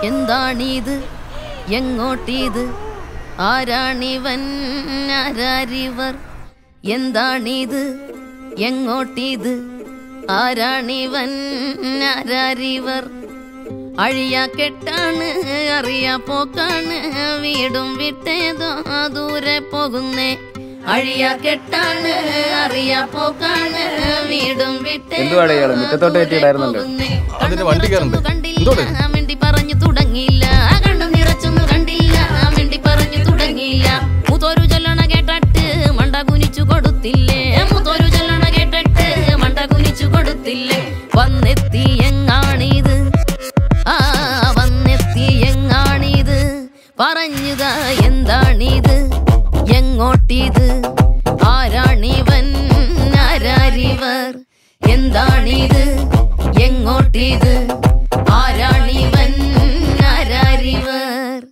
എന്താണിത് എങ്ങോട്ടിത് ആരാണിവൻ ആരാരിവർ എന്താണിത് എങ്ങോട്ടിത് ആരാണിവൻ ആരാരിവർ അഴിയ കെട്ടാണ് അറിയ പോക്കാണ് വീടും വിട്ടേതോ ദൂരെ പോകുന്നേ അഴിയ കെട്ടാണ് അറിയ പോക്കാണ് വീടും വിട്ടേ എന്തുവാടെ ഇയാള്? മുറ്റത്തോട്ട് കയറ്റിയിടായിരുന്നല്ലോ. അതിന് വണ്ടി കയറണ്ടേ? എന്തോടെ? കണ്ടില്ല മിണ്ടി പറഞ്ഞു തുടങ്ങിയില്ല കണ്ടു നിറച്ചൊന്നും കണ്ടില്ല മിണ്ടി പറഞ്ഞു തുടങ്ങിയില്ല മുത്തോരു ചൊല്ലണ കേട്ടിട്ട് മണ്ട കുനിച്ചു കൊടുത്തില്ലേ മുത്തോരു ചൊല്ലണ കേട്ടിട്ട് മണ്ട കുനിച്ചു കൊടുത്തില്ലേ വന്നെത്തി എങ്ങാണിത് ആ വന്നെത്തി എങ്ങാണിത് പറഞ്ഞുക എന്താണിത് എങ്ങോട്ടിത് ആരാണിവൻ ആരാരിവർ എന്താണിത് എങ്ങോട്ടിത് ആരാണിവൻ ആരാരിവർ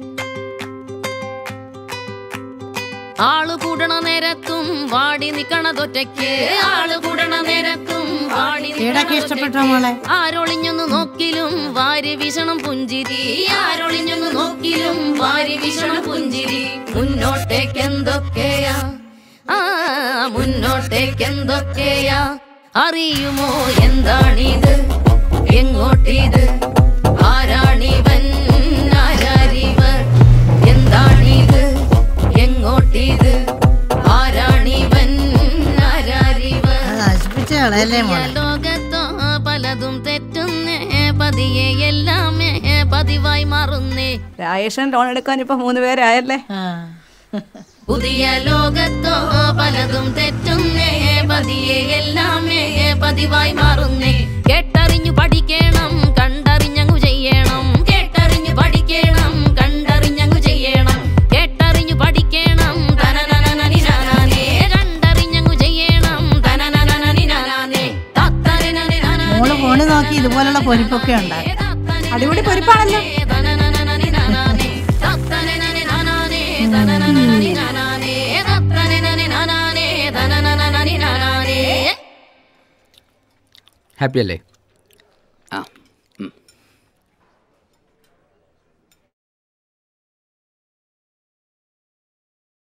ആള് കൂടണ നേരത്തും വാടി നിക്കണതൊറ്റയ്ക്ക് ആള് കൂടണ നേരത്തും വാടി ഏതൊക്കെ ഇഷ്ടപ്പെട്ടോ മോളെ ആരൊളിഞ്ഞൊന്ന് നോക്കിലും വാരി വീശണം പുഞ്ചിരി ആരൊളിഞ്ഞൊന്ന് നോക്കിലും വാരി വീശണം പുഞ്ചിരി മുന്നോട്ടേക്ക് എന്തൊക്കെയാ ആ മുന്നോട്ടേക്ക് എന്തൊക്കെയാ അറിയുമോ എന്താണിത് എങ്ങോട്ടിത് ആരാണിവൻ ആരാരിവർ എന്താണിത് എങ്ങോട്ടിത് ആരാണിവൻ ആരാരിവർ അത് നശിപ്പിച്ച കളയല്ലേ മോളെ ലോകത്തോ പലതും തെറ്റുന്നേ പതിയെ എല്ലാമേ പതിവായി മാറുന്നേ രാജേഷൻ ലോൺ എടുക്കാൻ ഇപ്പൊ മൂന്ന് പേരായല്ലേ ആ പുതിയ ലോകത്തോ പലതും തെറ്റുന്നേ പതിയെ എല്ലാമേ പതിവായി മാറുന്നേ കേട്ടറിഞ്ഞു പഠിക്കണം കണ്ടറിഞ്ഞങ്ങു ചെയ്യണം കേട്ടറിഞ്ഞു പഠിക്കണം കണ്ടറിഞ്ഞങ്ങു ചെയ്യണം കേട്ടറിഞ്ഞു പഠിക്കണം തനനനനനിനാനാനേ കണ്ടറിഞ്ഞങ്ങു ചെയ്യണം തനനനനനിനാനാനേ തത്തനനനനനാനേ മോള് ഫോണിൽ നോക്കി ഇതുപോലുള്ള പൊരിപ്പൊക്കെ ഉണ്ടാകും അടിപൊളി പൊരിപ്പാണല്ലോ ഹാപ്പി അല്ലേ